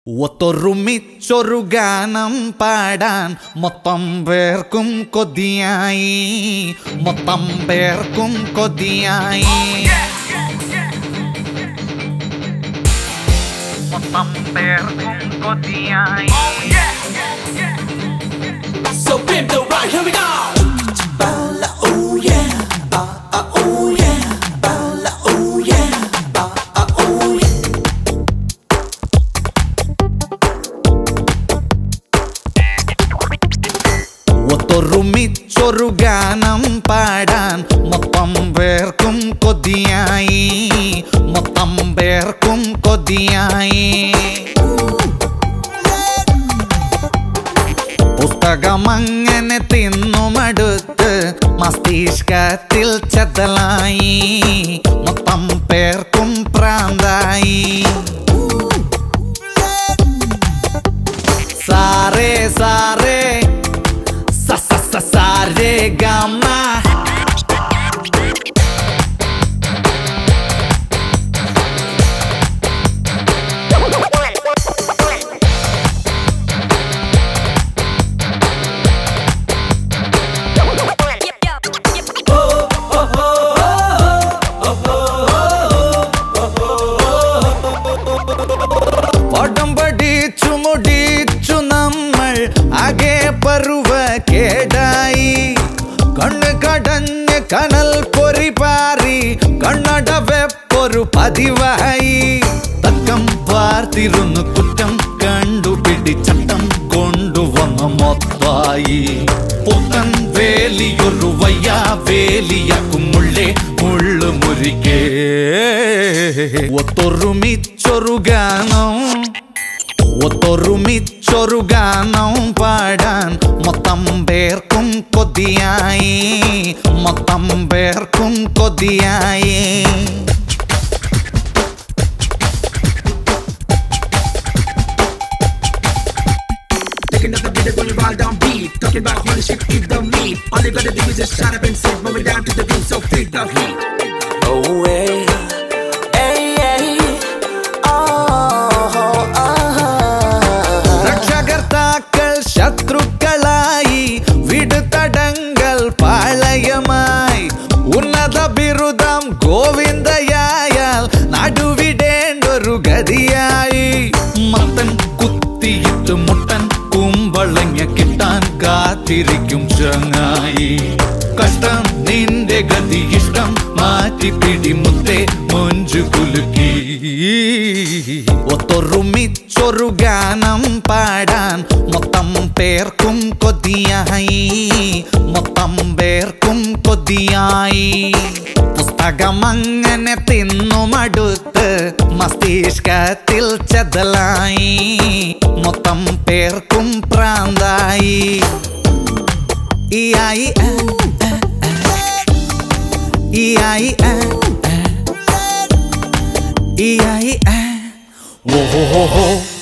ഒത്തൊരുമിച്ചൊരു ഗാനം പാടാൻ മൊത്തം പേർക്കും കൊതിയായി മൊത്തം പേർക്കും കൊതിയായി മൊത്തം പേർക്കും കൊതിയായി So pimp the ride, here we go. Bala, oh yeah. Ah, ah, oh yeah. Bala, oh yeah. Ah, ah, oh yeah. ഒത്തൊരുമിച്ചൊരു ഗാനം പാടാൻ മൊത്തം പേർക്കും കൊതിയായി മൊത്തം പേർക്കും കൊതിയായി പുസ്തകം അങ്ങനെ തിന്നുമടുത്ത് മസ്തിഷ്കത്തിൽ ചതലായി മൊത്തം പേർക്കും പ്രാന്തായി സാറേ സാറേ സ സ സ സാരേ ഗമ പടം പഠിച്ചു മുടിച്ചു നമ്മൾ ആകെ പരുവ കേടായി കണ്ണ് കടഞ്ഞ് കനൽ പൊറി പാറി കണ്ണട വെപ്പൊരു പതിവായി തക്കം പാർത്തിരുന്നു കുറ്റം കണ്ടുപിടിച്ചട്ടം കൊണ്ടുവന്ന മൊത്തായി പുത്തൻ വേലിയൊരു വയ്യാ വേലിയാക്കും മുള്ളേ മുള്ളു മുറിക്കേ ഒത്തൊരുമിച്ചൊരു ഗാനം ഒത്തൊരുമിച്ചൊരു ഗാനം പാടാൻ മൊത്തം പേർക്കും കൊതിയായി മൊത്തം പേർക്കും കൊതിയായി Taking up the beat, gonna ride down beat. Talking about holy shit, eat the meat. All you gotta do is just shut up and sit, moving down to the beat, so feel the heat. Oh, hey. Hey, hey. Oh, oh, oh. രക്ഷകർത്താക്കൾ ശത്രുക്കളായി വിടുതടങ്കൽ പാളയമായി ഉന്നത ബിരുദം ഗോവിന്ദയായാൽ നടുവിടേണ്ടൊരു ഗതിയായി മത്തൻ കുത്തിയിട്ട് മുട്ടൻ കുമ്പളങ്ങ കിട്ടാൻ കാത്തിരിക്കും ചങ്ങായി കഷ്ടം നിന്റെ ഗതി ഇഷ്ടം മാറ്റി പിടിമുത്തേ മൊഞ്ചു കുലുക്കി ഒത്തൊരുമിച്ചൊരു ഗാനം പാടാൻ മൊത്തം പേർക്കും കൊതിയായി മൊത്തം പേർക്കും കൊതിയായി പുസ്തകം അങ്ങനെ തിന്നുമടുത്ത് മസ്തിഷ്കത്തിൽ ചതലായി മൊത്തം പേർക്കും പ്രാന്തായി ഈ ആയി ആ, ആ, ആ. ഈ ആയി ആ, ആ. ഈ ആയി ആ. ഓ ഹോ ഹോ ഹോ